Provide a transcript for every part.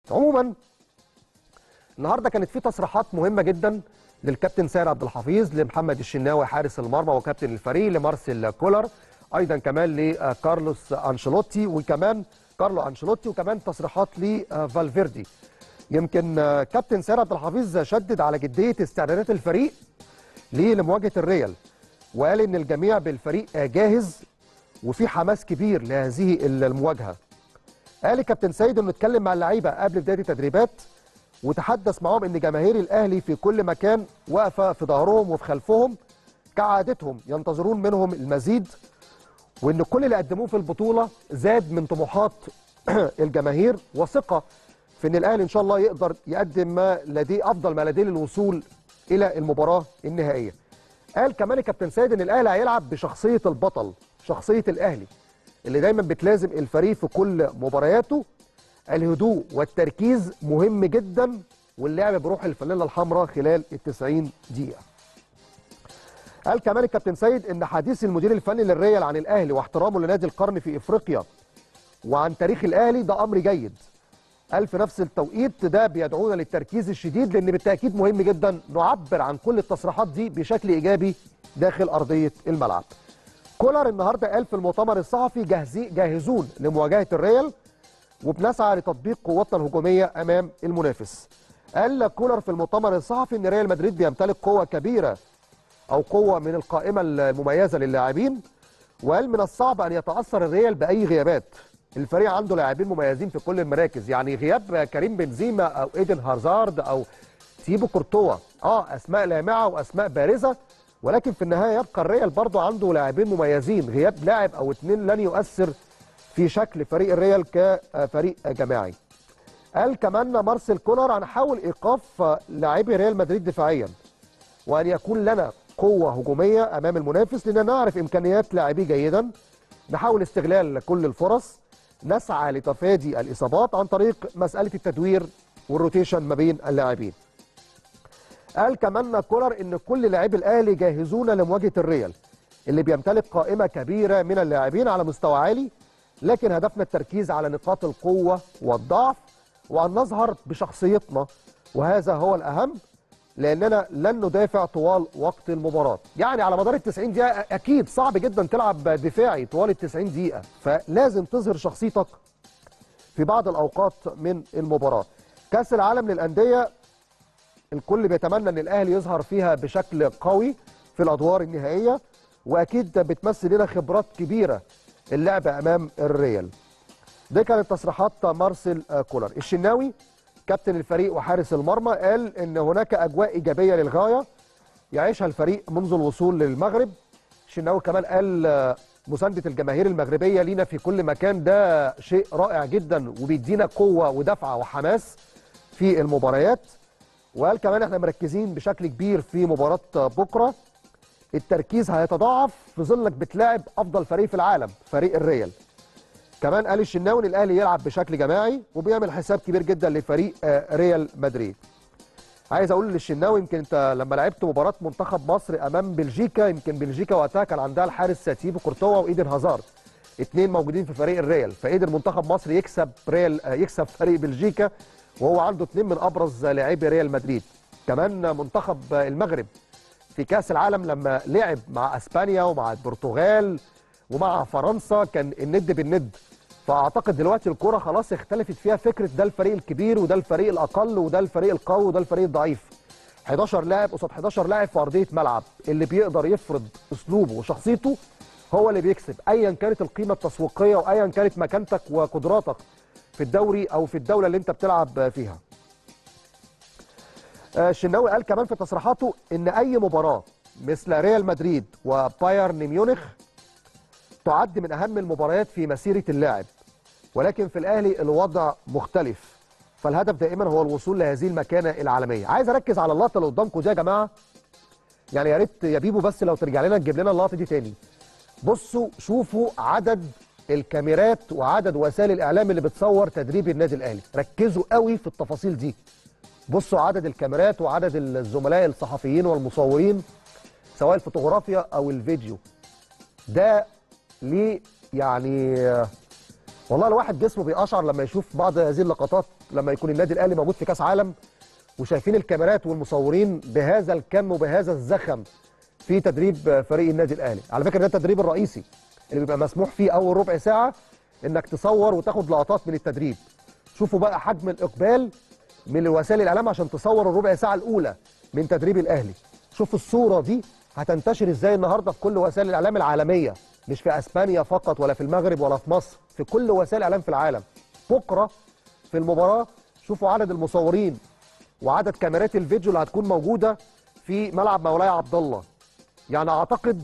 عموما النهارده كانت في تصريحات مهمه جدا للكابتن سير عبد الحفيظ لمحمد الشناوي حارس المرمى وكابتن الفريق لمارسيل كولر ايضا كمان لكارلوس انشيلوتي وكمان كارلو انشيلوتي وكمان تصريحات لفالفيردي يمكن كابتن سير عبد الحفيظ شدد على جديه استعدادات الفريق لمواجهه الريال وقال ان الجميع بالفريق جاهز وفي حماس كبير لهذه المواجهه قال كابتن سيد انه اتكلم مع اللعيبه قبل بدايه التدريبات وتحدث معهم ان جماهير الاهلي في كل مكان واقفه في ظهرهم وفي خلفهم كعادتهم ينتظرون منهم المزيد وان كل اللي قدموه في البطوله زاد من طموحات الجماهير وثقه في ان الاهلي ان شاء الله يقدر يقدم ما لديه افضل ما لديه للوصول الى المباراه النهائيه. قال كمان الكابتن سيد ان الاهلي هيلعب بشخصيه البطل، شخصيه الاهلي اللي دايما بتلازم الفريق في كل مبارياته الهدوء والتركيز مهم جدا واللعب بروح الفانيلا الحمراء خلال ال 90 دقيقه. قال كمان الكابتن سيد ان حديث المدير الفني للريال عن الاهلي واحترامه لنادي القرن في افريقيا وعن تاريخ الاهلي ده امر جيد. قال في نفس التوقيت ده بيدعونا للتركيز الشديد لان بالتاكيد مهم جدا نعبر عن كل التصريحات دي بشكل ايجابي داخل ارضيه الملعب. كولر النهارده قال في المؤتمر الصحفي جاهزي جاهزون لمواجهه الريال وبنسعى لتطبيق قوتنا الهجوميه امام المنافس. قال كولر في المؤتمر الصحفي ان ريال مدريد بيمتلك قوه كبيره او قوه من القائمه المميزه للاعبين وقال من الصعب ان يتاثر الريال باي غيابات. الفريق عنده لاعبين مميزين في كل المراكز يعني غياب كريم بنزيما او ايدن هازارد او تيبو كورتوا اه اسماء لامعه واسماء بارزه ولكن في النهايه يبقى الريال برضه عنده لاعبين مميزين غياب لاعب او اثنين لن يؤثر في شكل فريق الريال كفريق جماعي قال كمان مارسيل كولر هنحاول ايقاف لاعبي ريال مدريد دفاعيا وان يكون لنا قوه هجوميه امام المنافس لان نعرف امكانيات لاعبيه جيدا نحاول استغلال كل الفرص نسعى لتفادي الاصابات عن طريق مساله التدوير والروتيشن ما بين اللاعبين قال كمان كولر ان كل لاعبي الاهلي جاهزون لمواجهه الريال اللي بيمتلك قائمه كبيره من اللاعبين على مستوى عالي لكن هدفنا التركيز على نقاط القوه والضعف وان نظهر بشخصيتنا وهذا هو الاهم لاننا لن ندافع طوال وقت المباراه يعني على مدار ال 90 دقيقه اكيد صعب جدا تلعب دفاعي طوال ال 90 دقيقه فلازم تظهر شخصيتك في بعض الاوقات من المباراه كاس العالم للانديه الكل بيتمنى ان الاهلي يظهر فيها بشكل قوي في الادوار النهائيه واكيد بتمثل لنا خبرات كبيره اللعب امام الريال دي كانت تصريحات مارسيل كولر الشناوي كابتن الفريق وحارس المرمى قال ان هناك اجواء ايجابيه للغايه يعيشها الفريق منذ الوصول للمغرب الشناوي كمان قال مسانده الجماهير المغربيه لينا في كل مكان ده شيء رائع جدا وبيدينا قوه ودفعه وحماس في المباريات وقال كمان احنا مركزين بشكل كبير في مباراه بكره التركيز هيتضاعف في ظلك بتلاعب افضل فريق في العالم فريق الريال كمان قال الشناوي ان الاهلي يلعب بشكل جماعي وبيعمل حساب كبير جدا لفريق ريال مدريد عايز اقول للشناوي يمكن انت لما لعبت مباراه منتخب مصر امام بلجيكا يمكن بلجيكا وقتها كان عندها الحارس تيبو كورتوا وايدن هازارد اثنين موجودين في فريق الريال فقدر منتخب مصر يكسب ريال يكسب فريق بلجيكا وهو عنده اثنين من ابرز لاعبي ريال مدريد كمان منتخب المغرب في كاس العالم لما لعب مع اسبانيا ومع البرتغال ومع فرنسا كان الند بالند فاعتقد دلوقتي الكره خلاص اختلفت فيها فكره ده الفريق الكبير وده الفريق الاقل وده الفريق القوي وده الفريق الضعيف 11 لاعب قصاد 11 لاعب في ارضيه ملعب اللي بيقدر يفرض اسلوبه وشخصيته هو اللي بيكسب ايا كانت القيمه التسويقيه وايا كانت مكانتك وقدراتك في الدوري او في الدوله اللي انت بتلعب فيها الشناوي قال كمان في تصريحاته ان اي مباراه مثل ريال مدريد وبايرن ميونخ تعد من اهم المباريات في مسيره اللاعب ولكن في الاهلي الوضع مختلف فالهدف دائما هو الوصول لهذه المكانه العالميه عايز اركز على اللقطه اللي قدامكم دي يا جماعه يعني يا ريت يا بيبو بس لو ترجع لنا تجيب لنا اللقطه دي تاني بصوا شوفوا عدد الكاميرات وعدد وسائل الاعلام اللي بتصور تدريب النادي الاهلي ركزوا قوي في التفاصيل دي بصوا عدد الكاميرات وعدد الزملاء الصحفيين والمصورين سواء الفوتوغرافيا او الفيديو ده ليه يعني والله الواحد جسمه بيقشعر لما يشوف بعض هذه اللقطات لما يكون النادي الاهلي موجود في كاس عالم وشايفين الكاميرات والمصورين بهذا الكم وبهذا الزخم في تدريب فريق النادي الاهلي على فكره ده التدريب الرئيسي اللي بيبقى مسموح فيه اول ربع ساعه انك تصور وتاخد لقطات من التدريب شوفوا بقى حجم الاقبال من وسائل الاعلام عشان تصور الربع ساعه الاولى من تدريب الاهلي شوفوا الصوره دي هتنتشر ازاي النهارده في كل وسائل الاعلام العالميه مش في اسبانيا فقط ولا في المغرب ولا في مصر في كل وسائل الاعلام في العالم بكره في المباراه شوفوا عدد المصورين وعدد كاميرات الفيديو اللي هتكون موجوده في ملعب مولاي عبد الله يعني اعتقد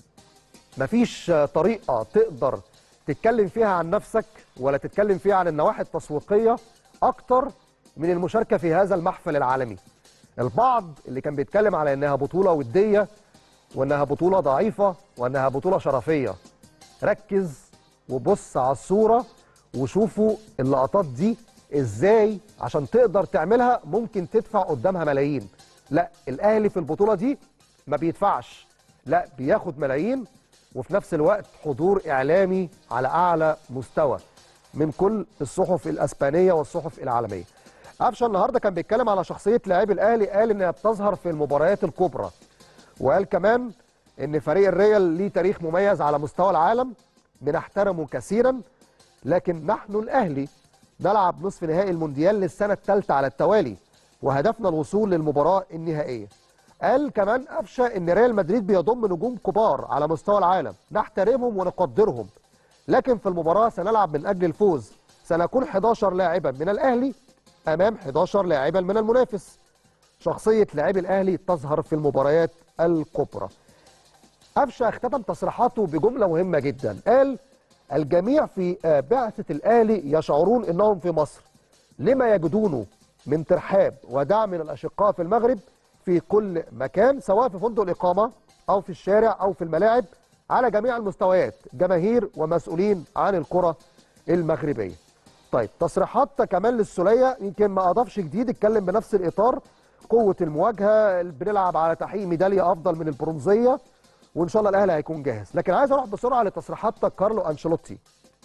مفيش طريقه تقدر تتكلم فيها عن نفسك ولا تتكلم فيها عن النواحي التسويقيه اكتر من المشاركه في هذا المحفل العالمي البعض اللي كان بيتكلم على انها بطوله وديه وانها بطوله ضعيفه وانها بطوله شرفيه ركز وبص على الصوره وشوفوا اللقطات دي ازاي عشان تقدر تعملها ممكن تدفع قدامها ملايين لا الاهلي في البطوله دي ما بيدفعش لا بياخد ملايين وفي نفس الوقت حضور اعلامي على اعلى مستوى من كل الصحف الاسبانيه والصحف العالميه قفشه النهارده كان بيتكلم على شخصيه لاعبي الاهلي قال انها بتظهر في المباريات الكبرى وقال كمان ان فريق الريال ليه تاريخ مميز على مستوى العالم بنحترمه كثيرا لكن نحن الاهلي نلعب نصف نهائي المونديال للسنه الثالثه على التوالي وهدفنا الوصول للمباراه النهائيه قال كمان قفشه ان ريال مدريد بيضم نجوم كبار على مستوى العالم نحترمهم ونقدرهم لكن في المباراه سنلعب من اجل الفوز سنكون 11 لاعبا من الاهلي امام 11 لاعبا من المنافس شخصيه لاعبي الاهلي تظهر في المباريات الكبرى قفشه اختتم تصريحاته بجمله مهمه جدا قال الجميع في بعثه الاهلي يشعرون انهم في مصر لما يجدونه من ترحاب ودعم من الاشقاء في المغرب في كل مكان سواء في فندق الاقامه او في الشارع او في الملاعب على جميع المستويات جماهير ومسؤولين عن الكره المغربيه. طيب تصريحات كمال للسوليه يمكن ما اضافش جديد اتكلم بنفس الاطار قوه المواجهه بنلعب على تحقيق ميداليه افضل من البرونزيه وان شاء الله الاهلي هيكون جاهز لكن عايز اروح بسرعه لتصريحات كارلو انشيلوتي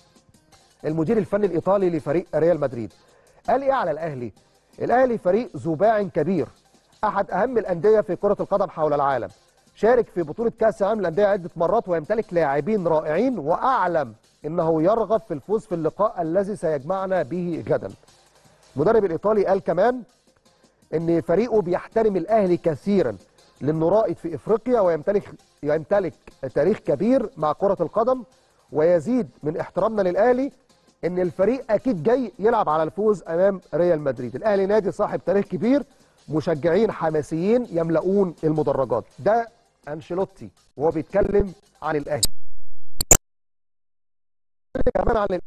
المدير الفني الايطالي لفريق ريال مدريد قال ايه على الاهلي الاهلي فريق ذو باع كبير احد اهم الانديه في كره القدم حول العالم شارك في بطوله كاس العالم للانديه عده مرات ويمتلك لاعبين رائعين واعلم انه يرغب في الفوز في اللقاء الذي سيجمعنا به غدا المدرب الايطالي قال كمان ان فريقه بيحترم الاهلي كثيرا لانه رائد في افريقيا ويمتلك يمتلك تاريخ كبير مع كره القدم ويزيد من احترامنا للاهلي ان الفريق اكيد جاي يلعب على الفوز امام ريال مدريد الاهلي نادي صاحب تاريخ كبير مشجعين حماسيين يملؤون المدرجات ده انشيلوتي وهو بيتكلم عن الاهلي كمان عن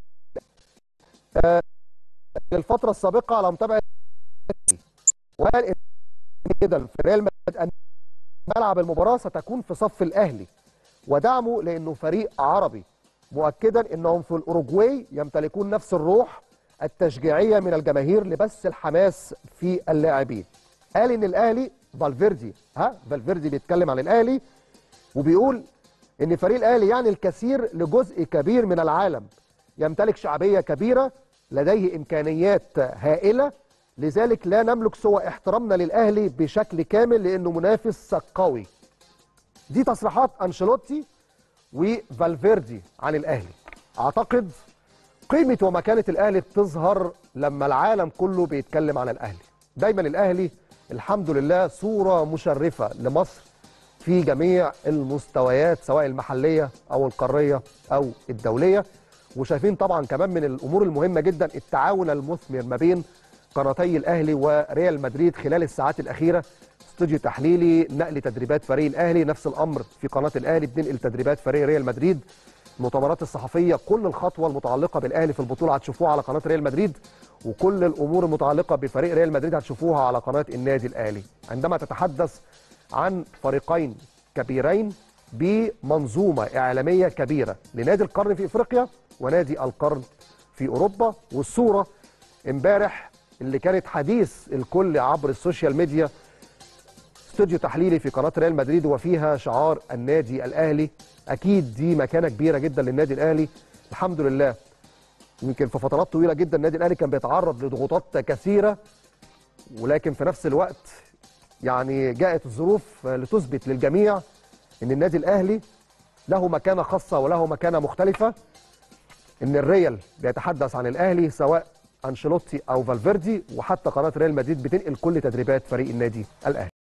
آه الفتره السابقه على متابعه وقال جدا في ريال مدريد ان ملعب المباراه ستكون في صف الاهلي ودعمه لانه فريق عربي مؤكدا انهم في الاوروجواي يمتلكون نفس الروح التشجيعيه من الجماهير لبث الحماس في اللاعبين قال ان الاهلي فالفيردي ها فالفيردي بيتكلم عن الاهلي وبيقول ان فريق الاهلي يعني الكثير لجزء كبير من العالم يمتلك شعبيه كبيره لديه امكانيات هائله لذلك لا نملك سوى احترامنا للاهلي بشكل كامل لانه منافس قوي دي تصريحات انشيلوتي وفالفيردي عن الاهلي اعتقد قيمه ومكانه الاهلي بتظهر لما العالم كله بيتكلم عن الاهلي دايما الاهلي الحمد لله صوره مشرفه لمصر في جميع المستويات سواء المحليه او القاريه او الدوليه وشايفين طبعا كمان من الامور المهمه جدا التعاون المثمر ما بين قناتي الاهلي وريال مدريد خلال الساعات الاخيره استوديو تحليلي نقل تدريبات فريق الاهلي نفس الامر في قناه الاهلي بننقل تدريبات فريق ريال مدريد المؤتمرات الصحفيه كل الخطوه المتعلقه بالاهلي في البطوله هتشوفوها على قناه ريال مدريد وكل الامور المتعلقه بفريق ريال مدريد هتشوفوها على قناه النادي الاهلي عندما تتحدث عن فريقين كبيرين بمنظومه اعلاميه كبيره لنادي القرن في افريقيا ونادي القرن في اوروبا والصوره امبارح اللي كانت حديث الكل عبر السوشيال ميديا استوديو تحليلي في قناه ريال مدريد وفيها شعار النادي الاهلي اكيد دي مكانه كبيره جدا للنادي الاهلي الحمد لله يمكن في فترات طويله جدا النادي الاهلي كان بيتعرض لضغوطات كثيره ولكن في نفس الوقت يعني جاءت الظروف لتثبت للجميع ان النادي الاهلي له مكانه خاصه وله مكانه مختلفه ان الريال بيتحدث عن الاهلي سواء انشيلوتي او فالفيردي وحتى قناه ريال مدريد بتنقل كل تدريبات فريق النادي الاهلي